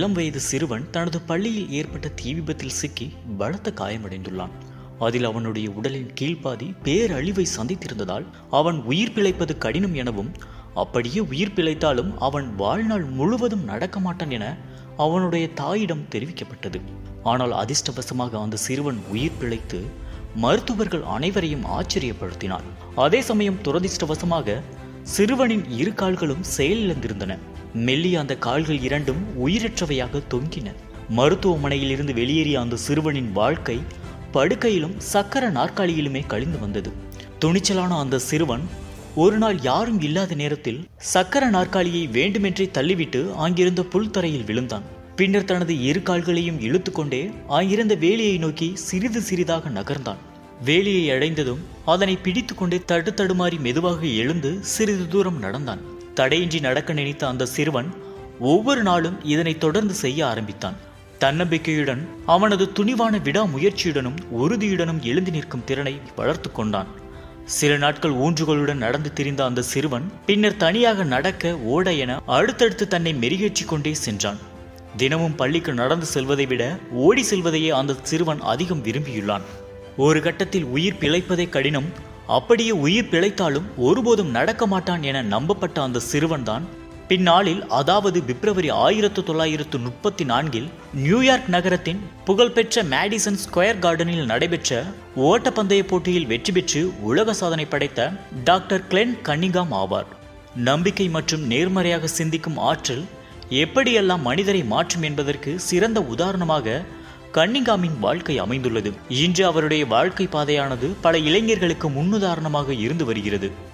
இளம் வயது சிறுவன் தனது பள்ளியில் ஏற்பட்ட தீ விபத்தில் சிக்கி பலத்த காயமடைந்துள்ளான் அதில் அவனுடைய உடலின் கீழ்ப்பாதி பேரழிவை சந்தித்திருந்ததால் அவன் உயிர் பிழைப்பது கடினம் எனவும் அப்படியே உயிர் பிழைத்தாலும் அவன் வாழ்நாள் முழுவதும் நடக்க மாட்டான் என அவனுடைய தாயிடம் தெரிவிக்கப்பட்டது ஆனால் அதிர்ஷ்டவசமாக அந்த சிறுவன் உயிர் பிழைத்து மருத்துவர்கள் அனைவரையும் ஆச்சரியப்படுத்தினான் அதே சமயம் துரதிர்ஷ்டவசமாக சிறுவனின் இரு கால்களும் செயலிழந்திருந்தன மெல்லிய அந்த கால்கள் இரண்டும் உயிரற்றவையாக தொங்கின மருத்துவமனையில் இருந்து வெளியேறிய அந்த சிறுவனின் வாழ்க்கை படுக்கையிலும் சக்கர நாற்காலியிலுமே கழிந்து வந்தது துணிச்சலான அந்த சிறுவன் ஒரு நாள் யாரும் இல்லாத நேரத்தில் சக்கர நாற்காலியை வேண்டுமென்றே தள்ளிவிட்டு அங்கிருந்த புல்தரையில் விழுந்தான் பின்னர் தனது இரு கால்களையும் இழுத்துக்கொண்டே அங்கிருந்த வேலியை நோக்கி சிறிது சிறிதாக நகர்ந்தான் வேலியை அடைந்ததும் அதனை பிடித்துக்கொண்டே தடு தடுமாறி மெதுவாக எழுந்து சிறிது தூரம் நடந்தான் தடையின்றி நடக்க நினைத்த அந்த சிறுவன் ஒவ்வொரு நாளும் இதனை தொடர்ந்து செய்ய ஆரம்பித்தான் தன்னம்பிக்கையுடன் அவனது துணிவான விடாமுயற்சியுடனும் உறுதியுடனும் எழுந்து நிற்கும் திறனை வளர்த்து கொண்டான் சில நாட்கள் ஊன்றுகளுடன் நடந்து திரிந்த அந்த சிறுவன் பின்னர் தனியாக நடக்க ஓட என அடுத்தடுத்து தன்னை மெருகேற்றிக் கொண்டே சென்றான் தினமும் பள்ளிக்கு நடந்து செல்வதை விட ஓடி செல்வதையே அந்த சிறுவன் அதிகம் விரும்பியுள்ளான் ஒரு கட்டத்தில் உயிர் பிழைப்பதே கடினம் அப்படியே உயிர் பிழைத்தாலும் ஒருபோதும் நடக்க மாட்டான் என நம்பப்பட்ட அந்த சிறுவன்தான் பின்னாளில் அதாவது பிப்ரவரி ஆயிரத்து தொள்ளாயிரத்து முப்பத்தி நான்கில் நியூயார்க் நகரத்தின் புகழ்பெற்ற மேடிசன் ஸ்கொயர் கார்டனில் நடைபெற்ற ஓட்டப்பந்தய போட்டியில் வெற்றி பெற்று உலக சாதனை படைத்த டாக்டர் கிளென் கன்னிகாம் ஆவார் நம்பிக்கை மற்றும் நேர்மறையாக சிந்திக்கும் ஆற்றல் எப்படியெல்லாம் மனிதரை மாற்றும் என்பதற்கு சிறந்த உதாரணமாக கன்னிங்காமின் வாழ்க்கை அமைந்துள்ளது இன்று அவருடைய வாழ்க்கை பாதையானது பல இளைஞர்களுக்கு முன்னுதாரணமாக இருந்து வருகிறது